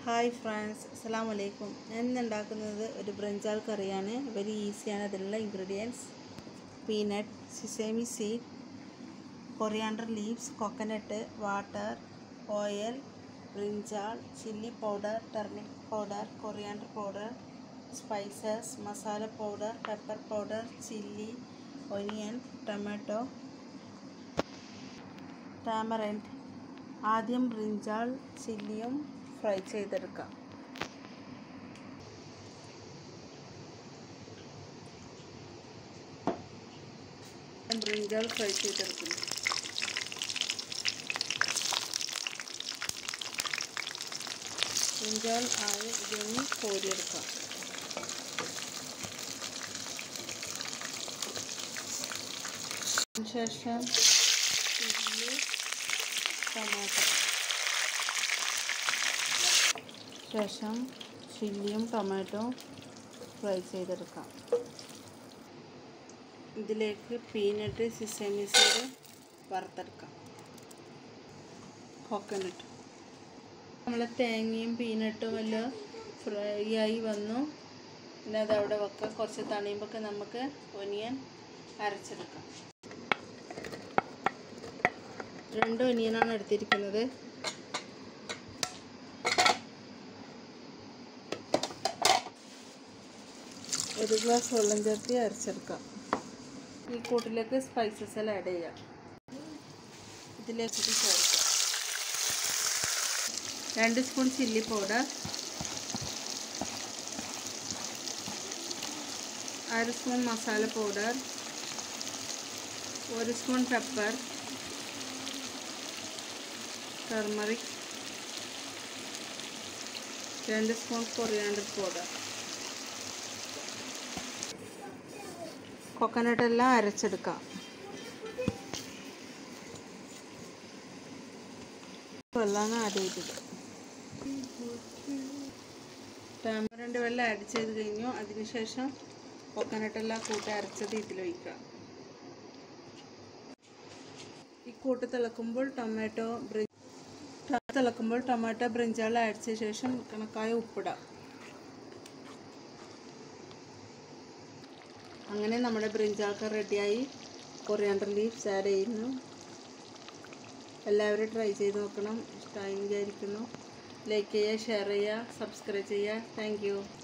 hi friends അസ്സാം വലൈക്കും ഞാൻ ഇന്ന് ഉണ്ടാക്കുന്നത് ഒരു ബ്രഞ്ചാൾ കറിയാണ് വെരി ഈസിയാണ് അതിലുള്ള ingredients peanut sesame seed coriander leaves coconut water oil brinjal chilli powder turmeric powder coriander powder spices masala powder pepper powder chilli onion tomato tamarind ആദ്യം ബ്രിഞ്ചാൾ ചില്ലിയും ഫ്രൈ ചെയ്തെടുക്കാം ബ്രിഞ്ചാൾ ഫ്രൈ ചെയ്തെടുക്കുന്നു ബ്രിഞ്ചാൾ ആയി ഇതൊന്ന് കോരിയെടുക്കാം ശേഷം ചില്ലി ടൊമാറ്റോ ശേഷം ചില്ലിയും ടൊമാറ്റോയും fry ചെയ്തെടുക്കാം ഇതിലേക്ക് പീനട്ട് സിസമി സീഡ് വറുത്തെടുക്കാം കോക്കനട്ട് നമ്മൾ തേങ്ങയും പീനട്ടും എല്ലാം ഫ്രൈ ആയി വന്നു പിന്നെ അത് അവിടെ വെക്കാം കുറച്ച് തണിയുമ്പോൾ നമുക്ക് ഒനിയൻ അരച്ചെടുക്കാം രണ്ട് ഒനിയനാണ് എടുത്തിരിക്കുന്നത് ഒരു ഗ്ലാസ് വെള്ളം ചേർത്ത് അരച്ചെടുക്കാം ഈ കൂട്ടിലേക്ക് സ്പൈസസ് എല്ലാം ആഡ് ചെയ്യാം ഇതിലേക്ക് ഇത് ചേർക്കാം രണ്ട് സ്പൂൺ ചില്ലി പൗഡർ അര സ്പൂൺ മസാല പൗഡർ ഒരു സ്പൂൺ പെപ്പർ ടർമറിക് രണ്ട് സ്പൂൺ കൊറിയാണ്ടർ പൗഡർ കൊക്കനട്ട് എല്ലാം അരച്ചെടുക്കാം വെള്ളമാണ് ആഡ് ചെയ്തത് ടാമറിൻ്റെ വെള്ളം ആഡ് ചെയ്ത് കഴിഞ്ഞു അതിനുശേഷം കൊക്കനട്ടെല്ലാം കൂട്ടി അരച്ചത് ഇതിലൊഴിക്കുക ഈ കൂട്ട് തിളക്കുമ്പോൾ ടൊമാറ്റോ തിളക്കുമ്പോൾ ടൊമാറ്റോ ബ്രിഞ്ചാൾ ആഡ് ചെയ്ത ശേഷം കണക്കായ ഉപ്പിടാം അങ്ങനെ നമ്മുടെ ബ്രിഞ്ചാൾക്ക് റെഡിയായി കൊറിയാണ്ടർ ലീവ്സ് ആഡ് ചെയ്യുന്നു എല്ലാവരും ട്രൈ ചെയ്ത് നോക്കണം ഇഷ്ടമായി വിചാരിക്കുന്നു ലൈക്ക് ചെയ്യുക ഷെയർ ചെയ്യുക സബ്സ്ക്രൈബ് ചെയ്യുക താങ്ക്